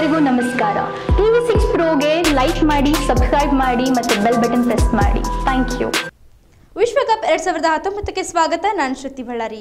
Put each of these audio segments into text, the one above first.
ಎಲ್ಲರಿಗೂ ನಮಸ್ಕಾರ T V six ಪ್ರೋಗೆ ಲೈಕ್ ಮಾಡಿ ಸಬ್ಸ್ಕ್ರೈಬ್ ಮಾಡಿ ಮತ್ತು ಬೆಲ್ ಬಟನ್ ಪ್ರೆಸ್ ಮಾಡಿ ಥ್ಯಾಂಕ್ ಯು ವಿಶ್ವಕಪ್ ಎರಡ್ ಸಾವಿರದ ಹತ್ತೊಂಬತ್ತಕ್ಕೆ ಸ್ವಾಗತ ನಾನು ಶ್ರುತಿ ಬಳ್ಳಾರಿ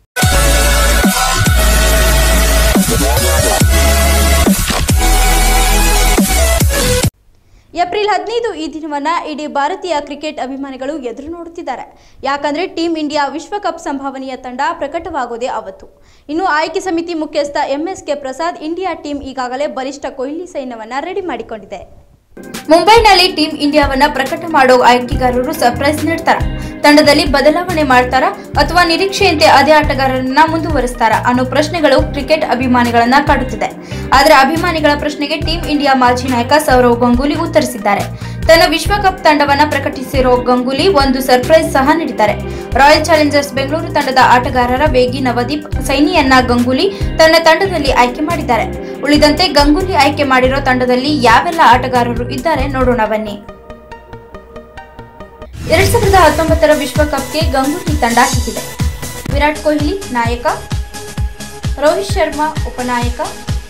ಏಪ್ರಿಲ್ ಹದಿನೈದು ಈ ದಿನವನ್ನ ಇಡೀ ಭಾರತೀಯ ಕ್ರಿಕೆಟ್ ಅಭಿಮಾನಿಗಳು ಎದುರು ನೋಡುತ್ತಿದ್ದಾರೆ ಯಾಕಂದ್ರೆ ಟೀಂ ಇಂಡಿಯಾ ವಿಶ್ವಕಪ್ ಸಂಭಾವನೆಯ ತಂಡ ಪ್ರಕಟವಾಗೋದೇ ಅವತ್ತು ಇನ್ನು ಆಯ್ಕೆ ಸಮಿತಿ ಮುಖ್ಯಸ್ಥ ಎಂಎಸ್ಕೆ ಪ್ರಸಾದ್ ಇಂಡಿಯಾ ಟೀಂ ಈಗಾಗಲೇ ಬಲಿಷ್ಠ ಕೊಹ್ಲಿ ಸೈನ್ಯವನ್ನ ರೆಡಿ ಮಾಡಿಕೊಂಡಿದೆ ಮುಂಬೈನಲ್ಲಿ ಟೀಂ ಇಂಡಿಯಾವನ್ನ ಪ್ರಕಟ ಮಾಡೋ ಆಯ್ಕೆಗಾರರು ಸರ್ಪ್ರೈಸ್ ನೀಡ್ತಾರ ತಂಡದಲ್ಲಿ ಬದಲಾವಣೆ ಮಾಡ್ತಾರ ಅಥವಾ ನಿರೀಕ್ಷೆಯಂತೆ ಅದೇ ಆಟಗಾರರನ್ನ ಮುಂದುವರಿಸ್ತಾರ ಅನ್ನೋ ಪ್ರಶ್ನೆಗಳು ಕ್ರಿಕೆಟ್ ಅಭಿಮಾನಿಗಳನ್ನ ಕಾಡುತ್ತಿದೆ ಆದ್ರೆ ಅಭಿಮಾನಿಗಳ ಪ್ರಶ್ನೆಗೆ ಟೀಂ ಇಂಡಿಯಾ ಮಾಜಿ ನಾಯಕ ಸೌರವ್ ಗಂಗೂಲಿ ಉತ್ತರಿಸಿದ್ದಾರೆ ತನ್ನ ವಿಶ್ವಕಪ್ ತಂಡವನ್ನ ಪ್ರಕಟಿಸಿರೋ ಗಂಗೂಲಿ ಒಂದು ಸರ್ಪ್ರೈಸ್ ಸಹ ನೀಡಿದ್ದಾರೆ ರಾಯಲ್ ಚಾಲೆಂಜರ್ಸ್ ಬೆಂಗಳೂರು ತಂಡದ ಆಟಗಾರರ ವೇಗಿ ನವದೀಪ್ ಸೈನಿಯನ್ನ ಗಂಗೂಲಿ ತನ್ನ ತಂಡದಲ್ಲಿ ಆಯ್ಕೆ ಮಾಡಿದ್ದಾರೆ ಉಳಿದಂತೆ ಗಂಗೂಲಿ ಆಯ್ಕೆ ಮಾಡಿರೋ ತಂಡದಲ್ಲಿ ಯಾವೆಲ್ಲ ಆಟಗಾರರು ಇದ್ದಾರೆ ನೋಡೋಣ ಬನ್ನಿ ಎರಡ್ ಸಾವಿರದ ಹತ್ತೊಂಬತ್ತರ ವಿಶ್ವಕಪ್ಗೆ ಗಂಗೂಲಿ ತಂಡ ಹಿಡಿದಿದೆ ವಿರಾಟ್ ಕೊಹ್ಲಿ ನಾಯಕ ರೋಹಿತ್ ಶರ್ಮಾ ಉಪನಾಯಕ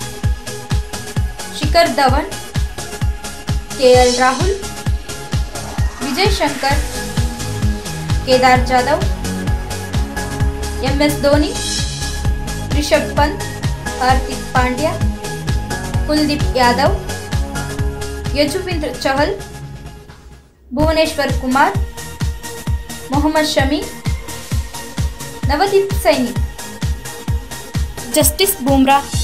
ಶಿಖರ್ ಧವನ್ ಕೆಎಲ್ ರಾಹುಲ್ ವಿಜಯ್ ಶಂಕರ್ ಕೇದಾರ್ ಜಾಧವ್ ಎಂಎಸ್ ಧೋನಿ ರಿಷಬ್ ಪಂತ್ ಹಾರ್ದಿಕ್ ಪಾಂಡ್ಯ ಕುಲ್ದೀಪ್ ಯಾದವ್ ಯಜುವೇಂದ್ರ ಚಹಲ್ ಭುವನೇಶ್ವರ್ ಕುಮಾರ್ ಮೊಹಮ್ಮದ್ ಶಮಿ ನವದೀಪ್ ಸೈನಿ ಜಸ್ಟಿಸ್ ಬೂಮ್ರಾ